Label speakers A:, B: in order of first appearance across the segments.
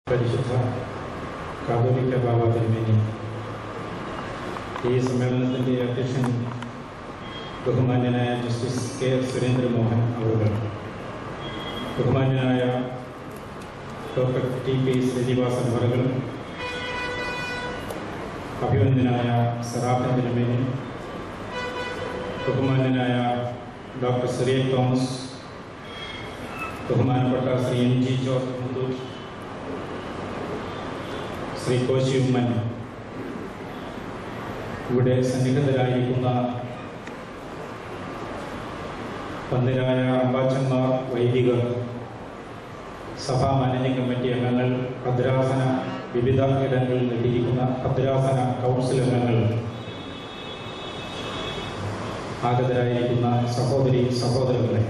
A: പരിശുദ്ധ കാതോലിക്ക ബാബ തിരുമേനി ഈ സമ്മേളനത്തിൻ്റെ അധ്യക്ഷൻ ബഹുമാന്യനായ ജസ്റ്റിസ് കെ സുരേന്ദ്രമോഹൻ അവർ ബഹുമാന്യനായ ഡോക്ടർ ടി പി ശ്രീനിവാസൻ അവറുകൾ അഭിനന്ദനായ സറാഫൻ തിരുമേനി ബഹുമാന്യനായ ഡോക്ടർ സിറിയൻ തോമസ് ബഹുമാനപ്പെട്ട ശ്രീ എം ജി ജോർജ് മുത്തൂർ ശ്രീ കോശി ഉമ്മൻ ഇവിടെ സന്നിഹിതരായിരിക്കുന്ന പന്തിരായ അമ്പാച്ചന്മാർ വൈദികർ സഭാ മാനേജിംഗ് കമ്മിറ്റി അംഗങ്ങൾ ഭദ്രാസന വിവിധ ഇടങ്ങളിൽ നേടിയിരിക്കുന്ന ഭദ്രാസന കൗൺസിൽ അംഗങ്ങൾ ആഗതരായിരിക്കുന്ന സഹോദരി സഹോദരങ്ങളെ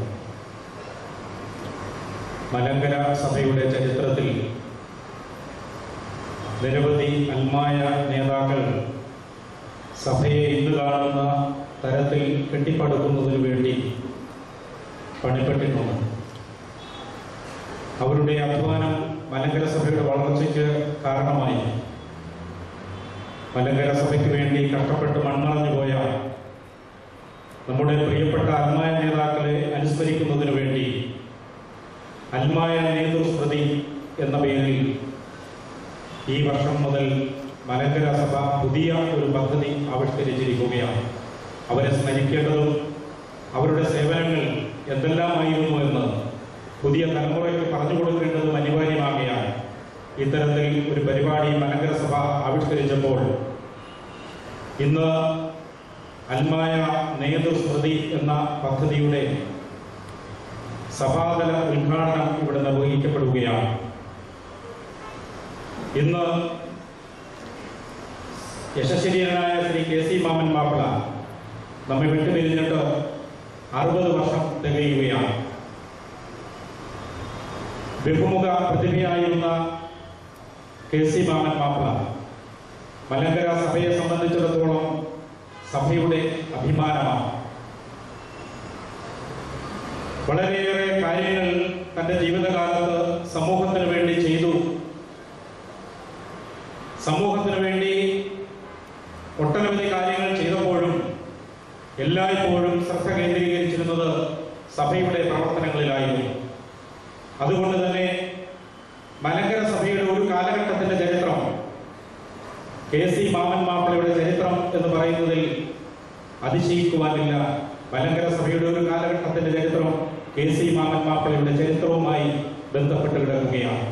A: മലങ്കര സഭയുടെ ചരിത്രത്തിൽ നിരവധി അൽമായ നേതാക്കൾ സഭയെ ഇന്ന് കാണുന്ന തരത്തിൽ കെട്ടിപ്പടുക്കുന്നതിനു വേണ്ടി പണിപ്പെട്ടിട്ടുണ്ട് അവരുടെ അധ്വാനം മലങ്കര സഭയുടെ വളർച്ചയ്ക്ക് കാരണമായി മലങ്കര സഭയ്ക്ക് വേണ്ടി കഷ്ടപ്പെട്ട് മൺമറഞ്ഞു പോയ നമ്മുടെ പ്രിയപ്പെട്ട അൽമായ നേതാക്കളെ അനുസ്മരിക്കുന്നതിനു വേണ്ടി അൽമായ നേതൃസ്മൃതി എന്ന പേരിൽ ഈ വർഷം മുതൽ മലങ്കര സഭ പുതിയ ഒരു പദ്ധതി ആവിഷ്കരിച്ചിരിക്കുകയാണ് അവരെ സ്മരിക്കേണ്ടതും അവരുടെ സേവനങ്ങൾ എന്തെല്ലാമായിരുന്നു എന്ന് പുതിയ തലമുറയ്ക്ക് പറഞ്ഞു കൊടുക്കേണ്ടതും അനിവാര്യമാകുകയാണ് ഇത്തരത്തിൽ ഒരു പരിപാടി മലങ്കര സഭ ആവിഷ്കരിച്ചപ്പോൾ ഇന്ന് അൽമായ നേതൃസ്മൃതി എന്ന പദ്ധതിയുടെ സഭാതല ഉദ്ഘാടനം ഇവിടെ നിർവഹിക്കപ്പെടുകയാണ് ഇന്ന് യശസ്വരീയനായ ശ്രീ കെ സി മാമൻ മാപ്പിള നമ്മെ വിട്ടുപിരിഞ്ഞിട്ട് അറുപത് വർഷം തികയുകയാണ് ബഹുമുഖ പ്രതിഭയായിരുന്ന കെ സി മാമൻ മാപ്പിള മലങ്കര സഭയെ സംബന്ധിച്ചിടത്തോളം സഭയുടെ അഭിമാനമാണ് വളരെയേറെ കാര്യങ്ങൾ തന്റെ ജീവിതകാലത്ത് സമൂഹത്തിന് വേണ്ടി ചെയ്തു സമൂഹത്തിന് വേണ്ടി ഒട്ടനവധി കാര്യങ്ങൾ ചെയ്തപ്പോഴും എല്ലായ്പ്പോഴും ശ്രദ്ധ കേന്ദ്രീകരിച്ചിരുന്നത് സഭയുടെ പ്രവർത്തനങ്ങളിലായിരുന്നു അതുകൊണ്ട് തന്നെ മലങ്കര സഭയുടെ ഒരു കാലഘട്ടത്തിന്റെ ചരിത്രം കെ സി മാമൻ മാപ്പിളയുടെ ചരിത്രം എന്ന് പറയുന്നതിൽ അതിശയിക്കുവാനില്ല മലങ്കര സഭയുടെ ഒരു കാലഘട്ടത്തിന്റെ ചരിത്രം കെ സി മാമൻ മാപ്പിളയുടെ ചരിത്രവുമായി ബന്ധപ്പെട്ട് കിടക്കുകയാണ്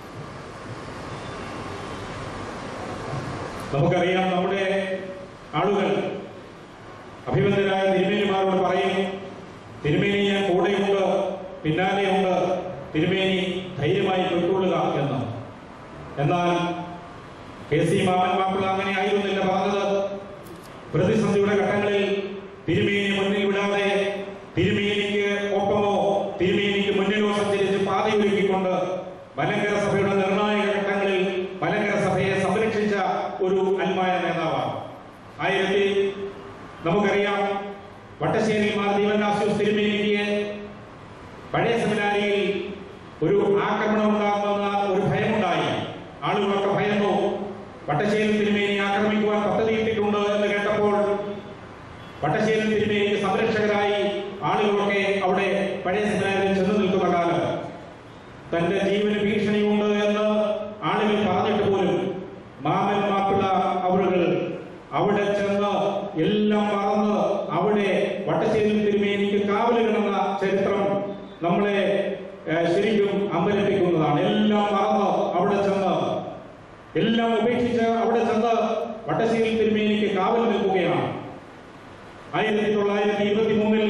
A: നമുക്കറിയാം നമ്മുടെ ആളുകൾ അഭിബന്ധരായ തിരുമേനിമാരോട് പറയും തിരുമേനി ഞാൻ കൂടെയുണ്ട് പിന്നാലെയുണ്ട് തിരുമേനി ധൈര്യമായി പൊയ്ക്കൊള്ളുക എന്ന് എന്നാൽ കെ സി മാമൻ മാപ്പിള അങ്ങനെ ആയിരുന്നില്ല പറഞ്ഞത് പ്രതിസന്ധിയുടെ ഘട്ടങ്ങളിൽ തിരുമേനി മുന്നിൽ വിടാതെ തിരുമേനിക്ക് ഒപ്പമോ തിരുമേനിക്ക് മുന്നിലോ സഞ്ചരിച്ച് പാതയൊരുക്കിക്കൊണ്ട് മലങ്കര സഭയുടെ നിർണായക ഘട്ടങ്ങളിൽ മലങ്കര സഭയെ സംരക്ഷിച്ച ഒരു അൽമായ നേതാവാണ് ആയിരത്തി നമുക്കറിയാം വട്ടശ്ശേരി മാർ ദീവനാസ്യൂസ് തിരുമേനിക്ക് പഴയ സെമിനാരിയിൽ ഒരു ആക്രമണം ഉണ്ടാകുമെന്ന ഒരു ഭയമുണ്ടായി ആളുകളൊക്കെ ഭയന്നു വട്ടശ്ശേരി തിരുമേനി ആക്രമിക്കുവാൻ പദ്ധതിയിട്ടിട്ടുണ്ട് എന്ന് കേട്ടപ്പോൾ വട്ടശ്ശേരി തിരുമേനിക്ക് സംരക്ഷകരായി ആളുകളൊക്കെ അവിടെ പഴയ സെമിനാരിൽ ചെന്നു നിൽക്കുന്ന കാലം തന്റെ ജീവന് ഭീഷണിയുണ്ട് എന്ന് ആളുകൾ പറഞ്ഞിട്ട് പോലും മാമൻ മാപ്പിള അവരുകൾ അവിടെ ചെന്ന് എല്ലാം മറന്ന് അവിടെ വട്ടശ്ശേരി തിരുമേനിക്ക് കാവല് കിടന്ന ചരിത്രം നമ്മളെ ഏഹ്, ശരിക്കും അമ്പലപ്പിക്കുന്നതാണ് എല്ലാം മറന്ന് അവിടെ ചെന്ന് എല്ലാം ഉപേക്ഷിച്ച് അവിടെ ചെന്ന് വട്ടശ്ശേരി തിരുമേനിക്ക് കാവൽ നിൽക്കുകയാണ് ആയിരത്തി തൊള്ളായിരത്തി ഇരുപത്തി മൂന്നിൽ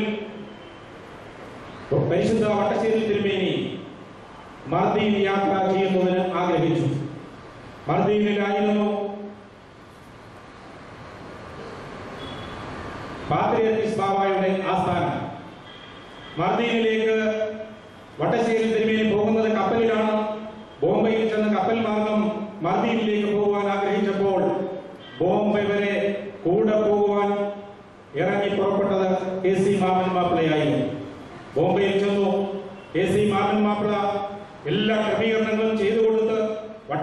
A: പരിശുദ്ധ വട്ടശ്ശേരി തിരുമേനി മർദ്ദീൻ യാത്ര ചെയ്യുന്നതിന് ആഗ്രഹിച്ചു മർദ്ദീനിലായിരുന്നു പാത്രിയർക്കിസ് ബാബായുടെ ആസ്ഥാനം മർദ്ദീനിലേക്ക് വട്ടശ്ശേരി തിരുമേനി പോകുന്നത് കപ്പലിലാണ് ബോംബെയിൽ ചെന്ന് കപ്പൽ മാർഗം മർദ്ദീനിലേക്ക് പോകുവാൻ ആഗ്രഹിച്ചപ്പോൾ ബോംബെ വരെ കൂടെ പോകുവാൻ ഇറങ്ങി പുറപ്പെട്ടത് കെ സി മാമൻ മാപ്പിളയായിരുന്നു ബോംബെയിൽ ചെന്നു കെ സി മാമൻ മാപ്പിള എല്ലാ ക്രമീകരണങ്ങളും ചെയ്തു കൊടുത്ത്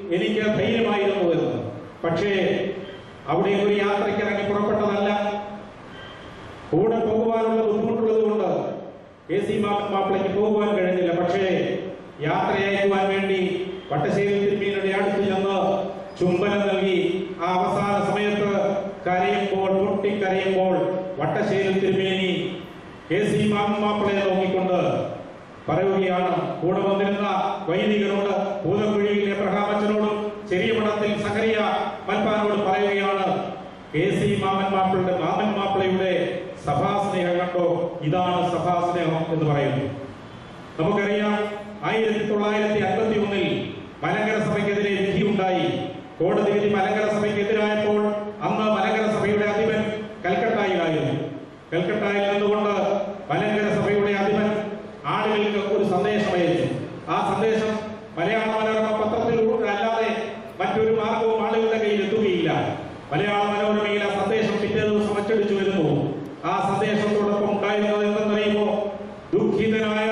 A: എനിക്ക് ധൈര്യമായിരുന്നു എന്ന് പക്ഷേ അവിടെ ഒരു യാത്രയ്ക്ക് ഇറങ്ങി പുറപ്പെട്ടതല്ല കൂടെ പോകുവാനുള്ള ബുദ്ധിമുട്ടുള്ളത് കൊണ്ട് എ സി മാപ്പിളയ്ക്ക് പോകുവാൻ കഴിഞ്ഞില്ല പക്ഷേ യാത്ര അയക്കുവാൻ വേണ്ടി വട്ടശ്ശേരി തിരുമീനുടെ അടുത്ത് ചെന്ന് ചുംബനം നൽകി ആ അവസാന സമയത്ത് കരയുമ്പോൾ പൊട്ടിക്കരയുമ്പോൾ വട്ടശ്ശേരി തിരുമേനി കെ സി മാപ്പിളയെ നോക്കിക്കൊണ്ട് പറയുകയാണ് കൂടെ വന്നിരുന്ന വൈദികരോട് പൂതക്കുഴിയിലെ പ്രഹാമച്ചനോടും ചെറിയ മഠത്തിൽ സഹരിയ മൽപ്പാനോട് പറയുകയാണ് കെ സി മാമൻ മാപ്പിളയുടെ മാമൻ മാപ്പിളയുടെ സഭാസ്നേഹം കണ്ടോ ഇതാണ് സഭാസ്നേഹം എന്ന് പറയുന്നു നമുക്കറിയാം ആയിരത്തി തൊള്ളായിരത്തി അൻപത്തി ഒന്നിൽ മലങ്കര സഭയ്ക്കെതിരെ വിധി ഉണ്ടായി കോടതി വിധി മലങ്കര സഭയ്ക്കെതിരായപ്പോൾ അന്ന് മലങ്കര സഭയുടെ അധിപൻ കൽക്കട്ടയിലായിരുന്നു കൽക്കട്ടയിൽ നിന്നുകൊണ്ട് മലങ്കര സഭയുടെ അധിപൻ ആളുകൾക്ക് ഒരു സന്ദേശം അയച്ചു ആ സന്ദേശം മലയാള മനോരമ പത്രത്തിലൂടെ അല്ലാതെ മറ്റൊരു മാർഗവും ആളുകളുടെ കയ്യിൽ എത്തുകയില്ല മലയാള മനോരമയിൽ ആ സന്ദേശം പിറ്റേ ദിവസം അച്ചടിച്ചു വരുന്നു ആ സന്ദേശത്തോടൊപ്പം ഉണ്ടായിരുന്നത് എന്തെന്നറിയുമോ ദുഃഖിതനായ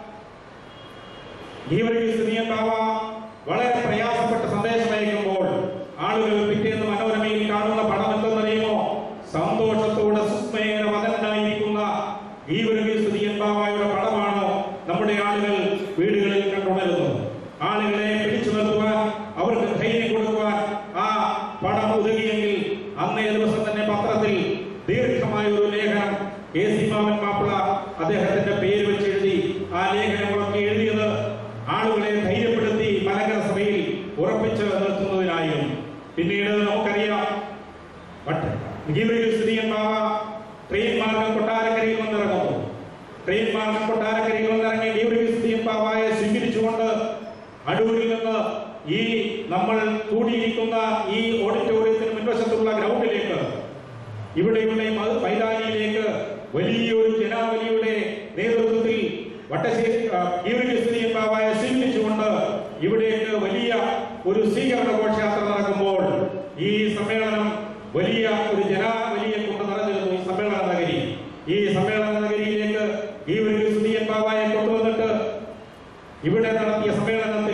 A: ഗീവർഗീസ് നിയന്താവ വളരെ പ്രയാസപ്പെട്ട സന്ദേശം അയക്കുമ്പോൾ ആളുകൾ പിറ്റേന്ന് മനോരമയിൽ കാണുന്ന പടം എന്തെന്നറിയുമോ സന്തോഷത്തോടെ സുസ്മേന വദനായിരിക്കുന്ന ഗീവർഗീസ് നിയന്താവായുടെ പടമാണ് നമ്മുടെ ആളുകൾ വീടുകളിൽ കണ്ടുണരുന്നത് ആളുകളെ പിടിച്ചു നിർത്തുവാൻ അവർക്ക് ധൈര്യം കൊടുക്കുവാൻ ആ പടം ഉതകിയെങ്കിൽ അന്നേ ദിവസം തന്നെ പത്രത്തിൽ ദീർഘമായ ഒരു ലേഖനം കെ സി മാമൻ മാപ്പിള അദ്ദേഹത്തിന്റെ പേര് വെച്ച് എഴുതി ആ ലേഖനങ്ങളൊക്കെ എഴുതിയത് ആളുകളെ ധൈര്യപ്പെടുത്തി മലങ്കര സഭയിൽ ഉറപ്പിച്ച് നിർത്തുന്നതിനായിരുന്നു പിന്നീട് നമുക്കറിയാം സ്ഥിതിയമ്മാവ ട്രെയിൻ മാർഗം കൊട്ടാരക്കരയിൽ വന്നിറങ്ങുന്നു ട്രെയിൻ മാർഗം കൊട്ടാരക്കരയിൽ വന്നിറങ്ങി സ്ഥിതിയമ്മാവായെ സ്വീകരിച്ചുകൊണ്ട് അടൂരിൽ നിന്ന് ഈ നമ്മൾ കൂടിയിരിക്കുന്ന ഈ ഓഡിറ്റോറിയത്തിന് മുൻവശത്തുള്ള ഗ്രൗണ്ടിലേക്ക് ഇവിടെയുള്ള ഈ മത- മൈതാനിയിലേക്ക് വലിയൊരു ജനാവലിയുടെ നേതൃത്വത്തിൽ വട്ടശ്ശേരി ഈവരിസ്ഥിതിയമ്പാവായ സ്വീകരിച്ചുകൊണ്ട് ഇവിടേക്ക് വലിയ ഒരു സ്വീകരണ ഘോഷയാത്ര നടക്കുമ്പോൾ ഈ സമ്മേളനം വലിയ ഒരു ജനാവലിയെ കൊണ്ട് നിറഞ്ഞിരുന്നു ഈ സമ്മേളന നഗരി ഈ സമ്മേളന നഗരിയിലേക്ക് ഈവരിസ്ഥിതിയമ്പാവായെ കൊണ്ടുവന്നിട്ട് ഇവിടെ നടത്തിയ സമ്മേളനത്തിൽ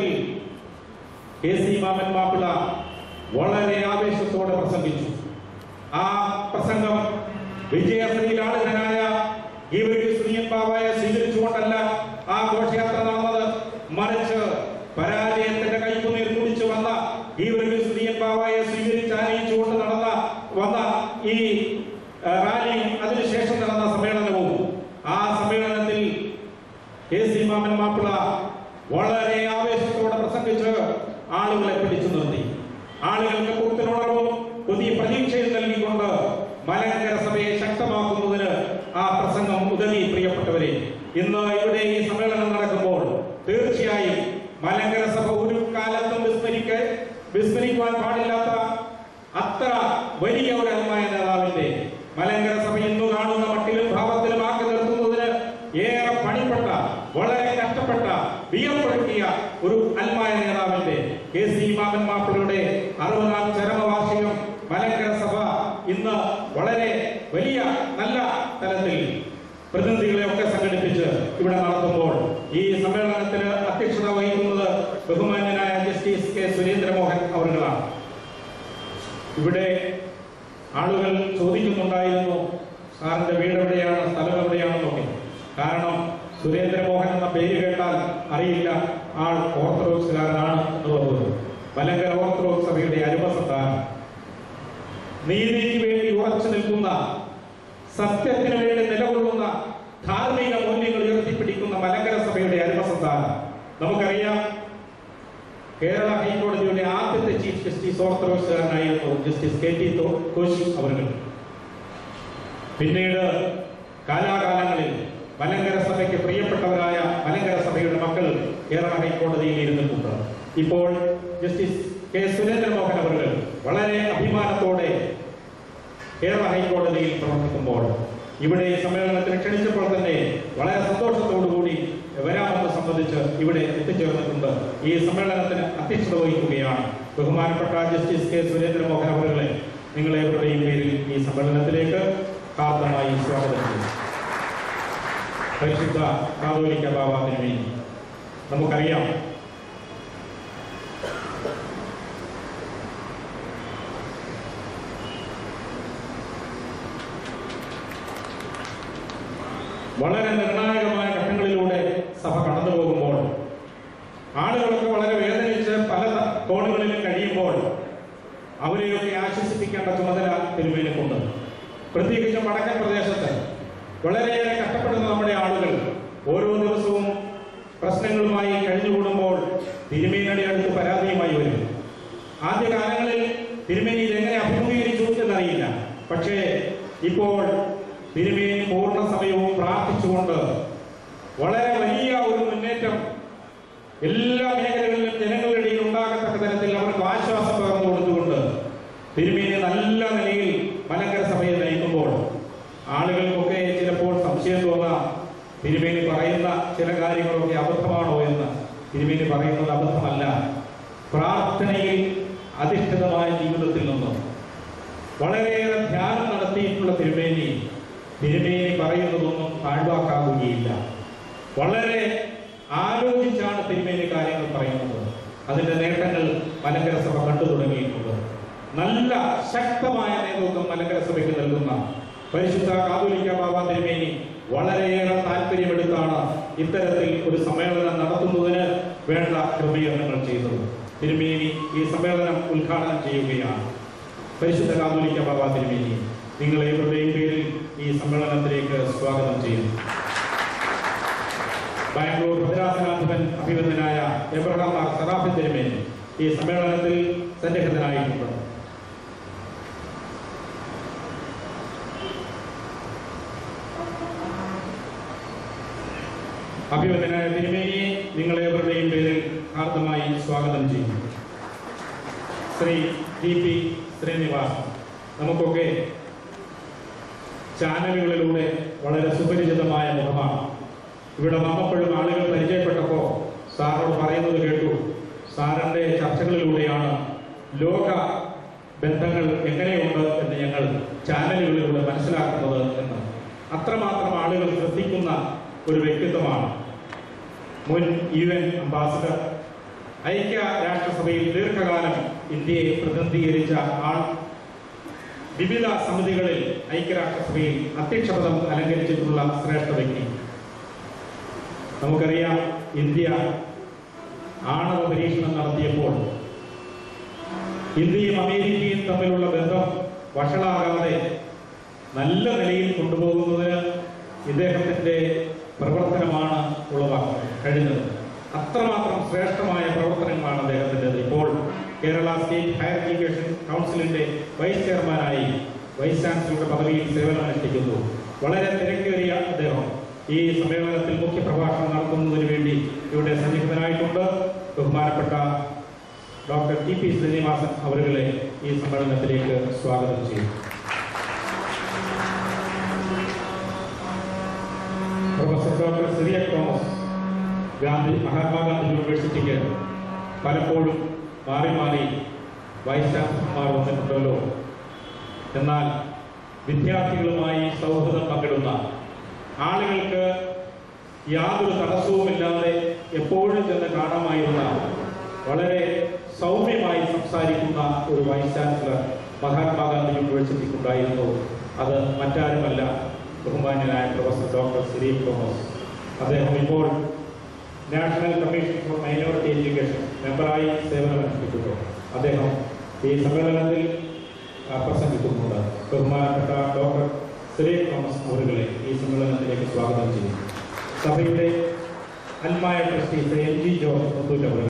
A: കെ സി മാമൻ മാപ്പിള വളരെ ആവേശത്തോടെ പ്രസംഗിച്ചു ആ പ്രസംഗം വിജയശ്രീലാളിതനായ ഈവരിസ്ത്രീയമ്പാവായ സ്വീകരിച്ചുകൊണ്ടല്ല ആ ഘോഷയാത്ര നടന്നത് മറിച്ച് പരാജയത്തിന്റെ കൈപ്പുനീർ കുടിച്ചു വന്ന ഈവരിസ്ത്രീയമ്പാവായെ സ്വീകരിച്ച് ആനയിച്ചുകൊണ്ട് നടന്ന വന്ന ഈ ആ, റാലിയും അതിനുശേഷം നടന്ന സമ്മേളനവും ആ സമ്മേളനത്തിൽ കെ സി മാമൻ മാപ്പിള വളരെ ആവേശത്തോടെ പ്രസംഗിച്ച് ആളുകളെ പിടിച്ചു നിർത്തി ആളുകൾക്ക് കൂട്ടിനുണർവും പുതിയ പ്രതീക്ഷയും നൽകിക്കൊണ്ട് മലങ്കര സഭയെ ശക്തമാക്കുന്നതിന് ആ പ്രസംഗം ഉദവി പ്രിയപ്പെട്ടവരെ ഇന്ന് ഇവിടെ ഈ സമ്മേളനം നടക്കുമ്പോൾ തീർച്ചയായും മലങ്കര സഭ ഒരു കാലത്തും വിസ്മരിക്ക വിസ്മരിക്കുവാൻ പാടില്ലാത്ത അത്ര വലിയ ഒരു അന്മായ നേതാവിന്റെ മലങ്കര സഭ ഇന്ന് കാണുന്ന മട്ടിലും ഭാവത്തിലും ആക്കി നിർത്തുന്നതിന് ഏറെ പണിപ്പെട്ട വളരെ കഷ്ടപ്പെട്ട വിയപ്പെടുത്തിയ ഒരു അന്മായ നേതാവിന്റെ കെ സി മാമൻ മാപ്പിളയുടെ അറുപതാം ചരമവാർഷികം മലങ്കര സഭ ഇന്ന് വളരെ വലിയ നല്ല തലത്തിൽ പ്രതിനിധികളെ ഒക്കെ സംഘടിപ്പിച്ച് ഇവിടെ നടത്തുമ്പോൾ ഈ സമ്മേളനത്തിന് അധ്യക്ഷത വഹിക്കുന്നത് ബഹുമാന്യനായ ജസ്റ്റിസ് കെ സുരേന്ദ്രമോഹൻ അവറുകളാണ് ഇവിടെ ആളുകൾ ചോദിക്കുന്നുണ്ടായിരുന്നു സാറിന്റെ വീട് എവിടെയാണ് സ്ഥലം എവിടെയാണെന്നൊക്കെ കാരണം സുരേന്ദ്രമോഹൻ എന്ന പേര് കേട്ടാൽ അറിയില്ല ആൾ ഓർത്തഡോക്സുകാരനാണ് എന്നുള്ളത് മലങ്കര ഓർത്തഡോക്സ് സഭയുടെ അരുമസന്താനം നീതിക്ക് വേണ്ടി ഉറച്ചു നിൽക്കുന്ന സത്യത്തിന് വേണ്ടി നിലകൊള്ളുന്ന ധാർമ്മിക മൂല്യങ്ങൾ ഉയർത്തിപ്പിടിക്കുന്ന മലങ്കര സഭയുടെ അരുമസന്താനം നമുക്കറിയാം കേരള ഹൈക്കോടതിയുടെ ആദ്യത്തെ ചീഫ് ജസ്റ്റിസ് ഓർത്തഡോക്സുകാരനായിരുന്നു ജസ്റ്റിസ് കെ ടി തോ- കോശി അവർ പിന്നീട് കാലാകാലങ്ങളിൽ മലങ്കര സഭയ്ക്ക് പ്രിയപ്പെട്ടവരായ മലങ്കര സഭയുടെ മക്കൾ കേരള ഹൈക്കോടതിയിൽ ഇരുന്നിട്ടുണ്ട് ഇപ്പോൾ ജസ്റ്റിസ് കെ സുരേന്ദ്രമോഹൻ അവർ വളരെ അഭിമാനത്തോടെ കേരള ഹൈക്കോടതിയിൽ പ്രവർത്തിക്കുമ്പോൾ ഇവിടെ ഈ സമ്മേളനത്തിന് ക്ഷണിച്ചപ്പോൾ തന്നെ വളരെ സന്തോഷത്തോടു കൂടി വരാമെന്ന് സംബന്ധിച്ച് ഇവിടെ എത്തിച്ചേർന്നിട്ടുണ്ട് ഈ സമ്മേളനത്തിന് അധ്യക്ഷത വഹിക്കുകയാണ് ബഹുമാനപ്പെട്ട ജസ്റ്റിസ് കെ സുരേന്ദ്രമോഹൻ അവരുകളെ നിങ്ങളെവരുടെയും പേരിൽ ഈ സമ്മേളനത്തിലേക്ക് ഹാർദമായി സ്വാഗതം ചെയ്യുന്നു പരിശുദ്ധ കാതോലിക്ക ബാബാവിന് വേണ്ടി നമുക്കറിയാം വളരെ നിർണായകമായ ഘട്ടങ്ങളിലൂടെ സഭ കടന്നു പോകുമ്പോൾ ആളുകളൊക്കെ വളരെ വേദനിച്ച് പല ത- കോണുകളിലും കഴിയുമ്പോൾ അവരെയൊക്കെ ആശ്വസിപ്പിക്കേണ്ട ചുമതല തിരുമേനിക്കുണ്ട് പ്രത്യേകിച്ചും വടക്കൻ പ്രദേശത്ത് വളരെയേറെ കഷ്ടപ്പെടുന്ന നമ്മുടെ ആളുകൾ ഓരോ ദിവസവും പ്രശ്നങ്ങളുമായി കഴിഞ്ഞുകൂടുമ്പോൾ തിരുമേനിയുടെ അടുത്ത് പരാതിയുമായി വരും ആദ്യകാലങ്ങളിൽ തിരുമേനി ഇതെങ്ങനെ അഭിമുഖീകരിച്ചു എന്നറിയില്ല പക്ഷേ ഇപ്പോൾ തിരുമേനി പൂർണ്ണ സമയവും പ്രാർത്ഥിച്ചുകൊണ്ട് വളരെ വലിയ ഒരു മുന്നേറ്റം എല്ലാ മേഖലകളിലും ജനങ്ങളുടെ ഇടയിൽ ഉണ്ടാകത്തക്ക തരത്തിൽ അവർക്ക് ആശ്വാസം പകർന്നു കൊടുത്തുകൊണ്ട് തിരുമേനി നല്ല നിലയിൽ മലങ്കര സഭയെ നയിക്കുമ്പോൾ ആളുകൾക്കൊക്കെ ചിലപ്പോൾ സംശയം തോന്നാം തിരുമേനി പറയുന്ന ചില കാര്യങ്ങളൊക്കെ അബദ്ധമാണോ എന്ന് തിരുമേനി പറയുന്നത് അബദ്ധമല്ല പ്രാർത്ഥനയിൽ അധിഷ്ഠിതമായ ജീവിതത്തിൽ നിന്നും വളരെയേറെ ധ്യാനം നടത്തിയിട്ടുള്ള തിരുമേനി തിരുമേനി പറയുന്നതൊന്നും താഴ്വാക്കാവുകയില്ല വളരെ ആലോചിച്ചാണ് തിരുമേനി കാര്യങ്ങൾ പറയുന്നത് അതിന്റെ നേട്ടങ്ങൾ മലങ്കര സഭ കണ്ടു തുടങ്ങിയിട്ടുണ്ട് നല്ല ശക്തമായ നേതൃത്വം മലങ്കര സഭയ്ക്ക് നൽകുന്ന പരിശുദ്ധ കാതോലിക്ക ബാബ തിരുമേനി വളരെയേറെ താല്പര്യമെടുത്താണ് ഇത്തരത്തിൽ ഒരു സമ്മേളനം നടത്തുന്നതിന് വേണ്ട ക്രമീകരണങ്ങൾ ചെയ്തത് തിരുമേനി ഈ സമ്മേളനം ഉദ്ഘാടനം ചെയ്യുകയാണ് പരിശുദ്ധ കാതോലിക്ക ബാബ തിരുമേനി നിങ്ങളെ ഇവരുടെയും പേരിൽ ഈ സമ്മേളനത്തിലേക്ക് സ്വാഗതം ചെയ്യുന്നു ബാംഗ്ലൂർ ഭദ്രാസനാധിപൻ അഭിവന്ദനായ എബ്രഹാം മാർ സറാഫി തിരുമേനി ഈ സമ്മേളനത്തിൽ സന്നിഹിതനായിട്ടുണ്ട് അഭിവന്ദനായ തിരുമേനിയെ നിങ്ങളേവരുടെയും പേരിൽ ഹാർദമായി സ്വാഗതം ചെയ്യുന്നു ശ്രീ ടി പി ശ്രീനിവാസൻ നമുക്കൊക്കെ ചാനലുകളിലൂടെ വളരെ സുപരിചിതമായ മുഖമാണ് ഇവിടെ വന്നപ്പോഴും ആളുകൾ പരിചയപ്പെട്ടപ്പോൾ സാറോട് പറയുന്നത് കേട്ടു സാറിന്റെ ചർച്ചകളിലൂടെയാണ് ലോക ബന്ധങ്ങൾ എങ്ങനെയുണ്ട് എന്ന് ഞങ്ങൾ ചാനലുകളിലൂടെ മനസ്സിലാക്കുന്നത് എന്ന് അത്രമാത്രം ആളുകൾ ശ്രദ്ധിക്കുന്ന ഒരു വ്യക്തിത്വമാണ് മുൻ യു എൻ അംബാസിഡർ ഐക്യ രാഷ്ട്രസഭയിൽ ദീർഘകാലം ഇന്ത്യയെ പ്രതിനിധീകരിച്ച ആൾ വിവിധ സമിതികളിൽ ഐക്യരാഷ്ട്രസഭയിൽ അധ്യക്ഷപദം അലങ്കരിച്ചിട്ടുള്ള ശ്രേഷ്ഠ വ്യക്തി നമുക്കറിയാം ഇന്ത്യ ആണവ പരീക്ഷണം നടത്തിയപ്പോൾ ഇന്ത്യയും അമേരിക്കയും തമ്മിലുള്ള ബന്ധം വഷളാകാതെ നല്ല നിലയിൽ കൊണ്ടുപോകുന്നതിന് ഇദ്ദേഹത്തിന്റെ പ്രവർത്തനമാണ് ഉളവാക്കുന്നത് കഴിഞ്ഞത് അത്രമാത്രം ശ്രേഷ്ഠമായ പ്രവർത്തനങ്ങളാണ് അദ്ദേഹത്തിൻ്റെത് ഇപ്പോൾ കേരള സ്റ്റേറ്റ് ഹയർ എഡ്യൂക്കേഷൻ കൗൺസിലിന്റെ വൈസ് ചെയർമാനായി വൈസ് ചാൻസലറുടെ പദവിയിൽ സേവനമനുഷ്ഠിക്കുന്നു വളരെ തിരക്കേറിയ അദ്ദേഹം ഈ സമ്മേളനത്തിൽ മുഖ്യ പ്രഭാഷണം നടത്തുന്നതിന് വേണ്ടി ഇവിടെ സന്നിഹിതനായിട്ടുണ്ട് ബഹുമാനപ്പെട്ട ഡോക്ടർ ടി പി ശ്രീനിവാസൻ അവരുകളെ ഈ സമ്മേളനത്തിലേക്ക് സ്വാഗതം ചെയ്യും professor doctor Cyriac Thomas Gandhi Mahatma Gandhi യൂണിവേഴ്സിറ്റിക്ക് പലപ്പോഴും മാറി മാറി വൈസ് ചാൻസലർമാർ വന്നിട്ടുണ്ടല്ലോ എന്നാൽ വിദ്യാർത്ഥികളുമായി സൗഹൃദം പങ്കിടുന്ന ആളുകൾക്ക് യാതൊരു തടസ്സവുമില്ലാതെ എപ്പോഴും ചെന്ന് കാണാമായിരുന്ന വളരെ സൗമ്യമായി സംസാരിക്കുന്ന ഒരു വൈസ് ചാൻസലർ മഹാത്മാഗാന്ധി യൂണിവേഴ്സിറ്റിക്ക് ഉണ്ടായിരുന്നു അത് മറ്റാരുമല്ല ബഹുമാന്യനായ പ്രൊഫസർ ഡോക്ടർ സിരീം തോമസ് അദ്ദേഹം ഇപ്പോൾ national commission for minority education മെമ്പറായി സേവനമനുഷ്ഠിക്കുന്നു അദ്ദേഹം ഈ സമ്മേളനത്തിൽ ആ, പ്രസംഗിക്കുന്നുണ്ട് ബഹുമാനപ്പെട്ട ഡോക്ടർ സിരീം തോമസ് അവരുകളെ ഈ സമ്മേളനത്തിലേക്ക് സ്വാഗതം ചെയ്യുന്നു സഭയുടെ അൽമായ trustee Shri M G George Muthoot അവർ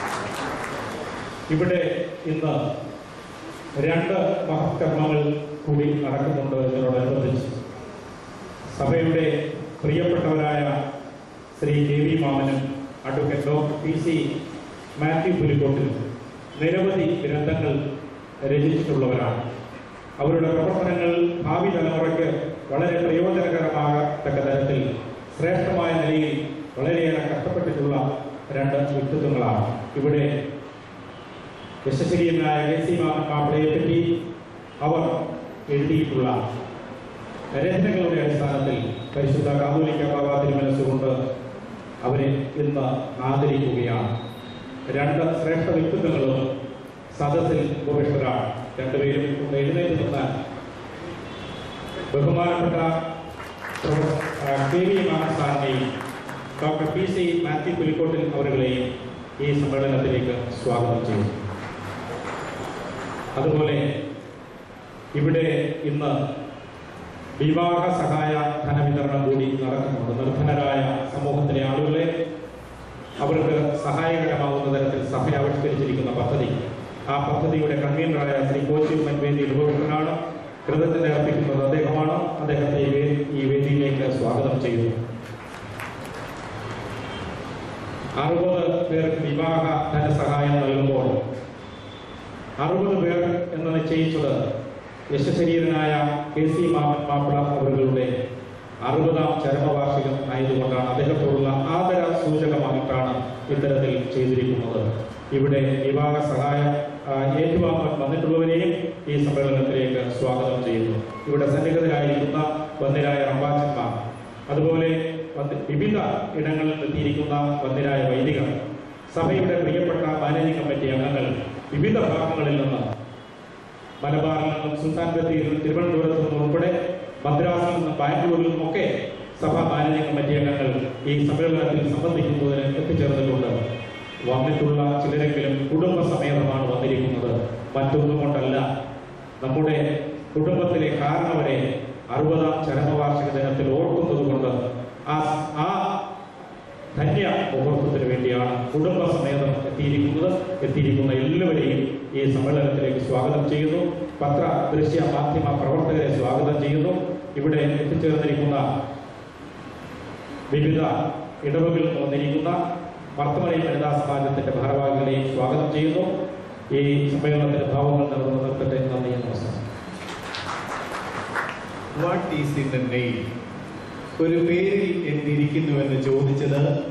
A: ഇവിടെ ഇന്ന് രണ്ട് മഹത്കർമ്മങ്ങൾ കൂടി നടക്കുന്നുണ്ട് എന്നതിനോടനുബന്ധിച്ച് സഭയുടെ പ്രിയപ്പെട്ടവരായ ശ്രീ കെ വി മാമനും advocate doctor P C Mathew പുലിക്കോട്ടിലും നിരവധി ഗ്രന്ഥങ്ങൾ രചിച്ചിട്ടുള്ളവരാണ് അവരുടെ പ്രവർത്തനങ്ങൾ ഭാവി തലമുറയ്ക്ക് വളരെ പ്രയോജനകരമാകത്തക്ക തരത്തിൽ ശ്രേഷ്ഠമായ നിലയിൽ വളരെയേറെ കഷ്ടപ്പെട്ടിട്ടുള്ള രണ്ട് വ്യക്തിത്വങ്ങളാണ് ഇവിടെ യശസ്വരീയനായ കെ സി മാപ്പിളയെ പറ്റി അവർ എഴുതിയിട്ടുള്ള രചനകളുടെ അടിസ്ഥാനത്തിൽ പരിശുദ്ധ കാതോലിക്ക ബാബ തിരുമനസ്സുകൊണ്ട് അവരെ ഇന്ന് ആദരിക്കുകയാണ് രണ്ട് ശ്രേഷ്ഠ വ്യക്തിത്വങ്ങളും സദസ്സിൽ ഉപവിഷ്ടരാണ് രണ്ടുപേരും ഒന്ന് എഴുന്നേറ്റ് നിന്നാൽ ബഹുമാനപ്പെട്ട കെ വി മാമൻ സാറിനെയും doctor P C Mathew Pulikottil അവരുകളെയും ഈ സമ്മേളനത്തിലേക്ക് സ്വാഗതം ചെയ്യുന്നു അതുപോലെ ഇവിടെ ഇന്ന് വിവാഹ സഹായ ധനവിതരണം കൂടി നടക്കുന്നുണ്ട് നിർധനരായ സമൂഹത്തിലെ ആളുകളെ അവർക്ക് സഹായകരമാവുന്ന തരത്തിൽ സഭ ആവിഷ്കരിച്ചിരിക്കുന്ന പദ്ധതി ആ പദ്ധതിയുടെ കൺവീനറായ ശ്രീ കോച്ചി വേദി രൂപകൃതനാണ് കൃതജ്ഞത അർപ്പിക്കുന്നത് അദ്ദേഹമാണ് അദ്ദേഹത്തെ ഈ വേ- ഈ വേദിയിലേക്ക് സ്വാഗതം ചെയ്യുന്നു അറുപത് പേർക്ക് വിവാഹ ധനസഹായം നൽകുമ്പോൾ അറുപത് പേർ എന്ന് നിശ്ചയിച്ചത് യശശരീരനായ കെ സി മാമൻ മാപ്പിള അവരുടെ അറുപതാം ചരമവാർഷികം ആയതുകൊണ്ടാണ് അദ്ദേഹത്തോടുള്ള ആദര സൂചകമായിട്ടാണ് ഇത്തരത്തിൽ ചെയ്തിരിക്കുന്നത് ഇവിടെ വിവാഹ സഹായം ആ, ഏറ്റുവാങ്ങാൻ വന്നിട്ടുള്ളവരെയും ഈ സമ്മേളനത്തിലേക്ക് സ്വാഗതം ചെയ്യുന്നു ഇവിടെ സന്നിഹിതരായിരിക്കുന്ന വന്യരായ റമ്പാച്ചന്മാർ അതുപോലെ വന്ന് വിവിധ ഇടങ്ങളിൽ എത്തിയിരിക്കുന്ന വന്യരായ വൈദികർ സഭയുടെ പ്രിയപ്പെട്ട മാനേജിംഗ് കമ്മിറ്റി അംഗങ്ങൾ വിവിധ ഭാഗങ്ങളിൽ നിന്ന് മലബാറിൽ നിന്നും സുൽത്താൻ ബത്തേരിയിൽ നിന്നും തിരുവനന്തപുരത്ത് നിന്നും ഉൾപ്പെടെ മദ്രാസിൽ നിന്നും ബാംഗ്ലൂരിൽ നിന്നുമൊക്കെ സഭാ മാനേജിംഗ് കമ്മിറ്റി അംഗങ്ങൾ ഈ സമ്മേളനത്തിൽ സംബന്ധിക്കുന്നതിന് എത്തിച്ചേർന്നിട്ടുണ്ട് വന്നിട്ടുള്ള ചിലരെങ്കിലും കുടുംബസമേതമാണ് വന്നിരിക്കുന്നത് മറ്റൊന്നും കൊണ്ടല്ല നമ്മുടെ കുടുംബത്തിലെ കാരണവരെ അറുപതാം ചരമവാർഷിക ദിനത്തിൽ ഓർക്കുന്നത് കൊണ്ട് ആ ആ ധന്യ മുഹൂർത്തത്തിന് വേണ്ടിയാണ് കുടുംബസമേതം എത്തിയിരിക്കുന്നത് എത്തിയിരിക്കുന്ന എല്ലാവരെയും ഈ സമ്മേളനത്തിലേക്ക് സ്വാഗതം ചെയ്യുന്നു പത്ര ദൃശ്യ മാധ്യമ പ്രവർത്തകരെ സ്വാഗതം ചെയ്യുന്നു ഇവിടെ എത്തിച്ചേർന്നിരിക്കുന്ന വിവിധ ഇടവുകളിൽ നിന്ന് വന്നിരിക്കുന്ന വർത്തമാന വനിതാ സമാജത്തിന്റെ ഭാരവാഹികളെയും സ്വാഗതം ചെയ്യുന്നു ഈ സമ്മേളനത്തിന്റെ ഭാവങ്ങൾ നൽകുന്ന നിർത്തട്ടെ നന്ദി നമസ്കാരം
B: what is in the name ഒരു പേരിൽ എന്തിരിക്കുന്നു എന്ന് ചോദിച്ചത്